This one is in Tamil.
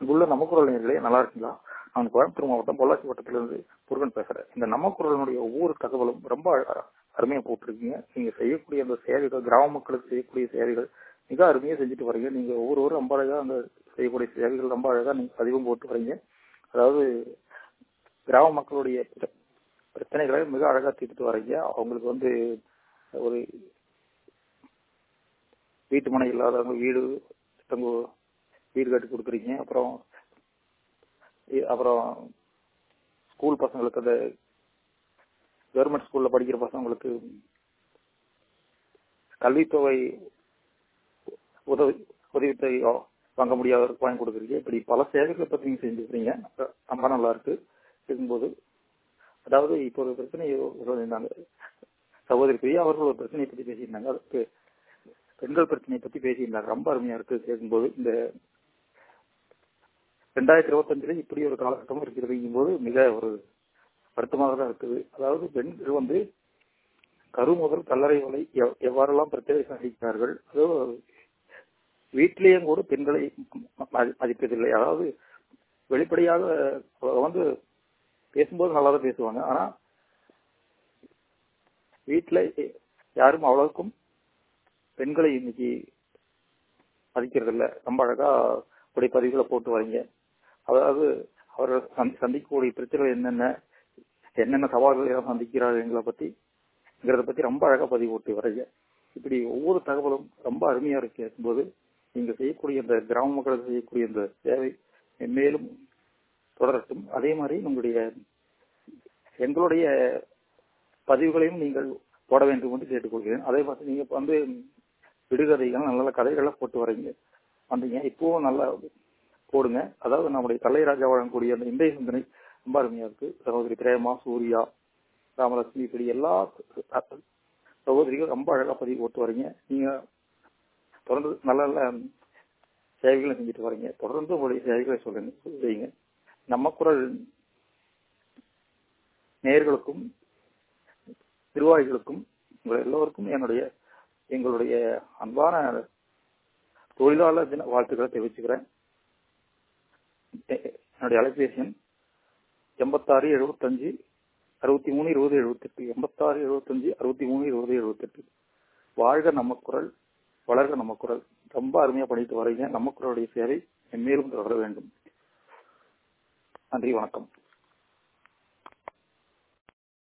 அங்குள்ள நம்ம குரல் நேர்களே நல்லா இருக்கீங்களா நான் கோயம்புத்தூர் மாவட்டம் பொள்ளாச்சி வட்டத்திலிருந்து முருகன் பேசுறேன் இந்த நம்ம குரலினுடைய ஒவ்வொரு தகவலும் ரொம்ப அழ- அருமையா போட்டிருக்கீங்க நீங்க செய்யக்கூடிய அந்த சேவைகள் கிராம மக்களுக்கு செய்யக்கூடிய சேவைகள் மிக அருமையா செஞ்சுட்டு வரீங்க நீங்க ஒவ்வொருவரும் ரொம்ப அழகா அந்த செய்யக்கூடிய சேவைகள் ரொம்ப அழகா நீங்க பதிவும் போட்டு வரீங்க அதாவது கிராம மக்களுடைய பிர- பிரச்சனைகளை மிக அழகா தீர்த்துட்டு வரீங்க அவங்களுக்கு வந்து ஒரு வீட்டு மனை இல்லாதவங்க வீடு தங்க வீடு கட்டி கொடுக்குறீங்க அப்புறம் இ- அப்புறம் ஸ்கூல் பசங்களுக்கு அந்த கவர்மெண்ட் ஸ்கூல்ல படிக்கிற பசங்களுக்கு கல்வித்தொகை உதவி உதவித்தொகை வாங்க முடியாதவருக்கு வாங்கி கொடுக்குறீங்க இப்படி பல சேவைகளை பத்தி நீங்க செஞ்சுக்கிறீங்க ரொம்ப நல்லா இருக்கு இருக்கும்போது அதாவது இப்போ ஒரு பிரச்சனை சொல்லியிருந்தாங்க சகோதரி பிரியா அவர்கள் ஒரு பிரச்சனையை பத்தி பேசியிருந்தாங்க அதுக்கு பெண்கள் பிரச்சனையை பத்தி பேசியிருந்தாங்க ரொம்ப அருமையா இருக்கு கேட்கும்போது இந்த ரெண்டாயிரத்தி இருபத்தஞ்சுல இப்படி ஒரு காலகட்டம் இருக்கிறதுங்கும் போது மிக ஒரு வருத்தமாக தான் இருக்குது அதாவது பெண்கள் வந்து கரு முதல் கல்லறை வரை எவ்- எவ்வாறெல்லாம் பிரச்சனை சந்திக்கிறார்கள் அதாவது வீட்டிலேயும் கூட பெண்களை மதி- மதிப்பதில்லை அதாவது வெளிப்படையாக அவங்க வந்து பேசும்போது நல்லா தான் பேசுவாங்க ஆனா வீட்டுல யாரும் அவ்வளவுக்கும் பெண்களை இன்னைக்கு மதிக்கிறது இல்ல ரொம்ப அழகா இப்படி பதிவுகளை போட்டு வரீங்க அதாவது அவர்கள் சந்தி- சந்திக்கக்கூடிய பிரச்சனைகள் என்னென்ன என்னென்ன சவால்களை எல்லாம் சந்திக்கிறார்கள் எங்களை பத்திங்கிறத பத்தி ரொம்ப அழகா பதிவு போட்டு வரீங்க இப்படி ஒவ்வொரு தகவலும் ரொம்ப அருமையா இருக்கு கேட்கும்போது நீங்க செய்யக்கூடிய இந்த கிராம மக்களுக்கு செய்யக்கூடிய இந்த சேவை மேலும் தொடரட்டும் அதே மாதிரி உங்களுடைய எங்களுடைய பதிவுகளையும் நீங்கள் போட வேண்டும் என்று கேட்டுக்கொள்கிறேன் அதே மாதிரி நீங்க இப்ப வந்து விடுகதைகள் நல்ல நல்ல கதைகளை போட்டு வரீங்க வந்தீங்க இப்பவும் நல்லா போடுங்க அதாவது நம்முடைய கலைராஜா வழங்கக்கூடிய அந்த இந்திய சிந்தனை ரொம்ப அருமையா இருக்கு சகோதரி பிரேமா சூர்யா ராமலட்சுமி இப்படி எல்லா சகோதரிகள் ரொம்ப அழகா பதிவு போட்டு வரீங்க நீங்க தொடர்ந்து நல்ல நல்ல சேவைகளை செஞ்சுட்டு வரீங்க தொடர்ந்து உங்களுடைய சேவைகளை சொல்லுங்க செய்யுங்க நம்ம குரல் நேயர்களுக்கும் நிர்வாகிகளுக்கும் உங்கள் எல்லோருக்கும் என்னுடைய எங்களுடைய அன்பான தொழிலாளர் தின வாழ்த்துக்களை தெரிவிச்சுக்கிறேன் எ- என்னுடைய அலைபேசி எண் எண்பத்தாறு எழுபத்தஞ்சு அறுபத்தி மூணு இருபது எழுபத்தெட்டு எண்பத்தாறு எழுபத்தஞ்சு அறுபத்தி மூணு இருபது எழுபத்தெட்டு வாழ்க நம்ம குரல் வளர்க நம்ம குரல் ரொம்ப அருமையா பண்ணிட்டு வரீங்க நம்ம குரலுடைய சேவை மேலும் தொடர வேண்டும் நன்றி வணக்கம்